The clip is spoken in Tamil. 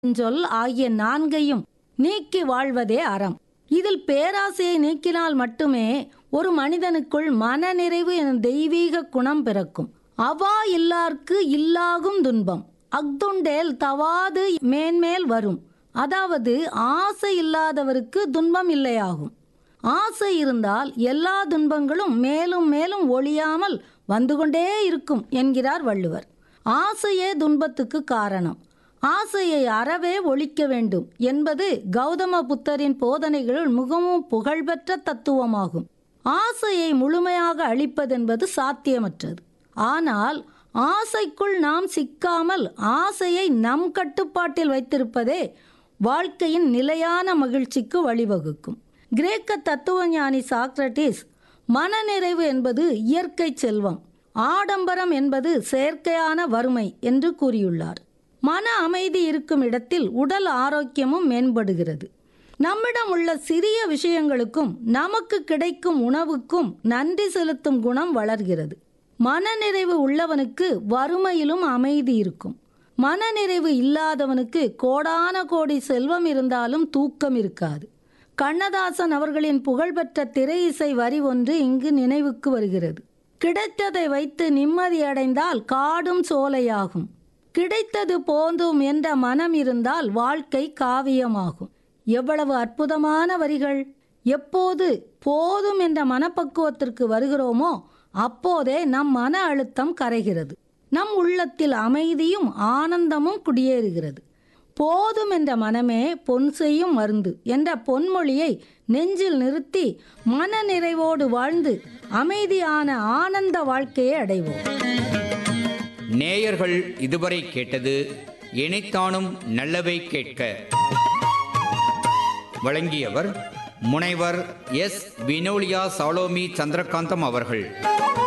சொல் ஆகிய நான்கையும் நீக்கி வாழ்வதே அறம் இதில் பேராசையை நீக்கினால் மட்டுமே ஒரு மனிதனுக்குள் மனநிறைவு எனும் தெய்வீக குணம் பிறக்கும் அவா இல்லார்க்கு இல்லாகும் துன்பம் அக்துண்டேல் தவாது மேன்மேல் வரும் அதாவது ஆசை இல்லாதவருக்கு துன்பம் இல்லையாகும் ஆசை இருந்தால் எல்லா துன்பங்களும் மேலும் மேலும் ஒழியாமல் வந்து கொண்டே இருக்கும் என்கிறார் வள்ளுவர் ஆசையே துன்பத்துக்கு காரணம் ஆசையை அறவே ஒழிக்க வேண்டும் என்பது கௌதம புத்தரின் போதனைகளுள் மிகவும் புகழ்பெற்ற தத்துவமாகும் ஆசையை முழுமையாக அழிப்பதென்பது சாத்தியமற்றது ஆனால் ஆசைக்குள் நாம் சிக்காமல் ஆசையை நம் கட்டுப்பாட்டில் வைத்திருப்பதே வாழ்க்கையின் நிலையான மகிழ்ச்சிக்கு வழிவகுக்கும் கிரேக்க தத்துவஞானி சாக்ரட்டிஸ் மனநிறைவு என்பது இயற்கை செல்வம் ஆடம்பரம் என்பது செயற்கையான வறுமை என்று கூறியுள்ளார் மன அமைதி இருக்கும் இடத்தில் உடல் ஆரோக்கியமும் மேம்படுகிறது நம்மிடம் உள்ள சிறிய விஷயங்களுக்கும் நமக்கு கிடைக்கும் உணவுக்கும் நன்றி செலுத்தும் குணம் வளர்கிறது மனநிறைவு உள்ளவனுக்கு வறுமையிலும் அமைதி இருக்கும் மனநிறைவு இல்லாதவனுக்கு கோடான கோடி செல்வம் இருந்தாலும் தூக்கம் இருக்காது கண்ணதாசன் அவர்களின் புகழ்பெற்ற திரை இசை வரி ஒன்று இங்கு நினைவுக்கு வருகிறது கிடைத்ததை வைத்து நிம்மதியடைந்தால் காடும் சோலையாகும் கிடைத்தது போந்தும் என்ற மனம் இருந்தால் வாழ்க்கை காவியமாகும் எவ்வளவு அற்புதமான வரிகள் எப்போது போதும் என்ற மனப்பக்குவத்திற்கு வருகிறோமோ அப்போதே நம் மன அழுத்தம் கரைகிறது நம் உள்ளத்தில் அமைதியும் ஆனந்தமும் குடியேறுகிறது போதும் என்ற மனமே பொன் செய்யும் மருந்து என்ற பொன்மொழியை நெஞ்சில் நிறுத்தி மன நிறைவோடு வாழ்ந்து அமைதியான ஆனந்த வாழ்க்கையை அடைவோம் நேயர்கள் இதுவரை கேட்டது இணைத்தானும் நல்லவை கேட்க வழங்கியவர் முனைவர் எஸ் வினோலியா சாலோமி சந்திரகாந்தம் அவர்கள்